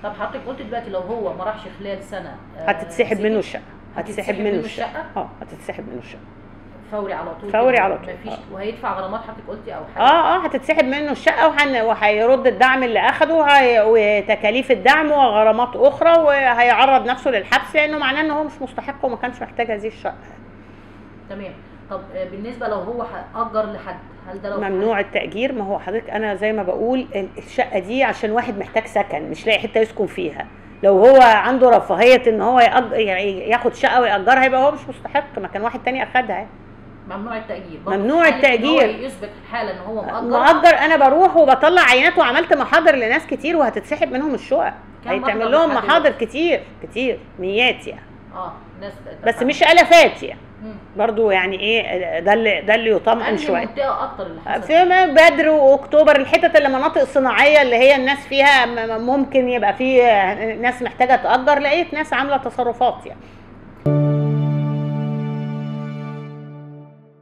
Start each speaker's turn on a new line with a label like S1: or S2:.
S1: طب حضرتك قلت دلوقتي لو هو ما راحش خلال سنه آه،
S2: هتتسحب
S1: سكت،
S2: منه الشقه هتتسحب منه الشقه
S1: الشقه
S2: اه هتتسحب منه الشقه
S1: فوري على طول
S2: فوري
S1: كده،
S2: على طول،
S1: مفيش
S2: آه.
S1: وهيدفع غرامات حضرتك قلتي او حاجه
S2: اه اه هتتسحب منه الشقه وهن- وهيرد الدعم اللي اخده وهي- وتكاليف الدعم وغرامات اخرى وهيعرض نفسه للحبس لانه معناه ان هو مش مستحق وما كانش محتاج هذه الشقه
S1: تمام طب آه، بالنسبه لو هو اجر لحد هل ده لو
S2: ممنوع التأجير ما هو حضرتك أنا زي ما بقول ال- الشقة دي عشان واحد محتاج سكن مش لاقي حتة يسكن فيها لو هو عنده رفاهية إن هو يأج... يعني ياخد شقة ويأجرها يبقى هو مش مستحق ما كان واحد تاني أخدها
S1: ممنوع التأجير برضه
S2: ممنوع
S1: في حالة إن هو
S2: التأجير.
S1: يثبت حالة ان هو مأجر
S2: مأجر أنا بروح وبطلع عينات وعملت محاضر لناس كتير وهتتسحب منهم الشقق
S1: كم
S2: هيتعمل
S1: محضر
S2: لهم
S1: لحد
S2: محاضر
S1: دلوقتي؟
S2: كتير كتير ميات يعني
S1: اه ناس
S2: بس مش ألفات يعني
S1: مم.
S2: برضو يعني إيه ده اللي ده اللي يطمئن
S1: أنهي
S2: شوية
S1: منطقة أكتر اللي حصل
S2: في ما بدر واكتوبر الحتت اللي مناطق صناعيه اللي هي الناس فيها م- م- ممكن يبقى في ناس محتاجه تاجر لقيت ناس عامله تصرفات يعني